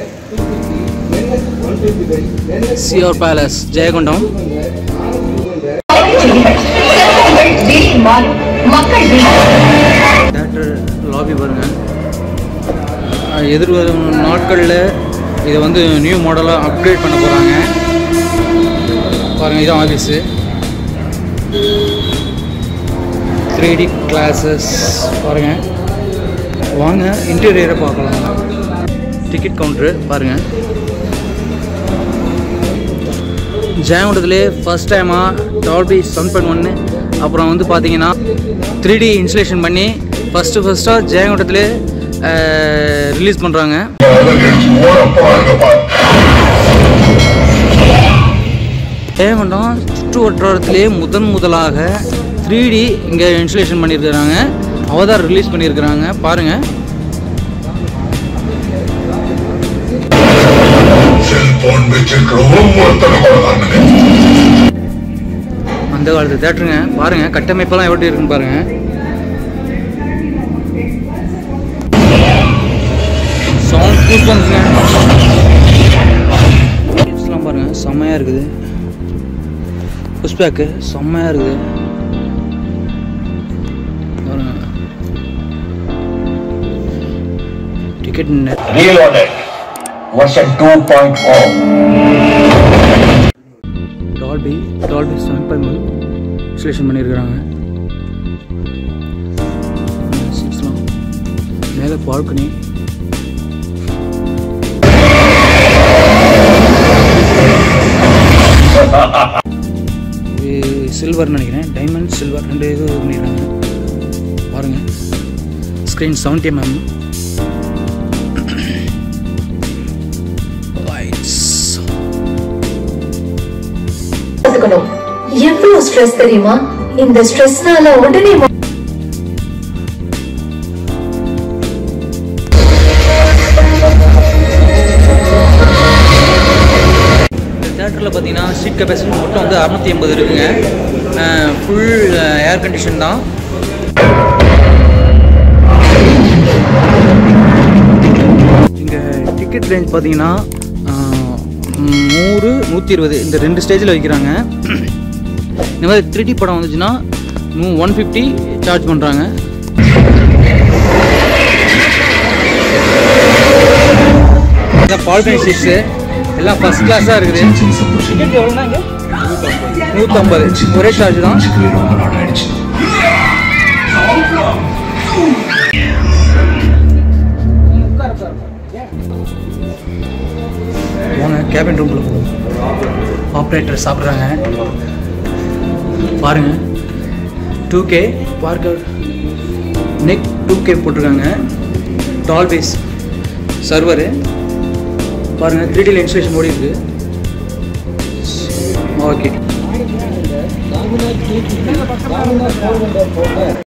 சியோர் palace Jayankondam மக்கள் theatre lobby பாருங்க அஹ் எதிர்வரும் நாட்களில் இதை வந்து நியூ மாடலாக அப்கிரேட் பண்ண போகிறாங்க பாருங்கள் இதான் ஆஃபீஸு த்ரீ டி கிளாஸஸ் பாருங்கள் வாங்க இன்டீரியரை பார்க்கலாம் டிக்கெட் கவுண்ட்ரு பாருங்கள் ஜெயங்கொண்டத்துலேயே ஃபஸ்ட் டைமாக டால்பி செவன் பாயிண்ட் ஒன்று அப்புறம் வந்து பார்த்தீங்கன்னா த்ரீ டி இன்ஸ்டலேஷன் பண்ணி ஃபஸ்ட்டு ஃபஸ்ட்டாக ஜெயங்கொண்டத்துலேயே ரிலீஸ் பண்ணுறாங்க ஜெயங்கொண்டம் சுற்று வட்டாரத்திலே முதன் முதலாக த்ரீ டி இங்கே இன்ஸ்டலேஷன் பண்ணியிருக்கிறாங்க அவதார் ரிலீஸ் பண்ணியிருக்கிறாங்க பாருங்கள் செல்போன் வச்சிருக்கிற ஒவ்வொருத்தனை கொள்ளலாம்னு அந்த காலத்து தேட்டருங்க பாருங்க கட்டமைப்பெல்லாம் எப்படி இருக்குன்னு பாருங்க சவுண்ட் கூஸ்பம்ஸுங்க கிட்ஸ்லாம் பாருங்க செம்மையாக இருக்குது புஷ்பேக்கு செம்மையாக இருக்குது பாருங்க ticket Reloaded. Version 2.0. Dolby Dolby seven point one installation பண்ணியிருக்கிறாங்க சீட்ஸ்லாம் மேலே பால்கனி இது சில்வர்னு நினைக்கிறேன் டைமண்ட் சில்வர் ரெண்டு இது பண்ணிடுறாங்க பாருங்கள் ஸ்க்ரீன் செவன்டி எம்எம் லைட்ஸ் பார்த்துக்கணும் எவ்வளவு ஸ்ட்ரெஸ் தெரியுமா இந்த ஸ்ட்ரெஸ்னால உடனே ம- இந்த தேட்டரில் பார்த்தீங்கன்னா சீட் கெப்பாசிட்டி மொத்தம் வந்து அறுநூத்தி எண்பது இருக்குங்க ஃபுல் ஏர் கண்டிஷன் தான் இங்கே டிக்கெட் ரேஞ்ச் பார்த்தீங்கன்னா அஹ், நூறு நூற்றி இருபது இந்த ரெண்டு ஸ்டேஜில் வைக்கிறாங்க இந்த மாதிரி த்ரீ படம் வந்துச்சுன்னா நூ ஒன் ஃபிஃப்டி சார்ஜ் பண்ணுறாங்க இதான் பால்கனி சீட்ஸு எல்லாம் ஃபஸ்ட் கிளாஸாக இருக்குது டிக்கெட் எவ்வளோனா இங்கே நூற்றம்பது ஒரே சார்ஜ் தான் ரொம்ப நாள் ஆயிடுச்சு போங்க கேபின் ரூமில் போகும் ஆப்ரேட்டர் சாப்பிட்றாங்க பாருங்க டூ கே பார்க்க நெக் டூ கே போட்டிருக்காங்க டால்பேஸ் சர்வரு பாருங்கள் த்ரீ டியில் இன்ஸ்டலேஷன் ஓடி இருக்கு ஓகே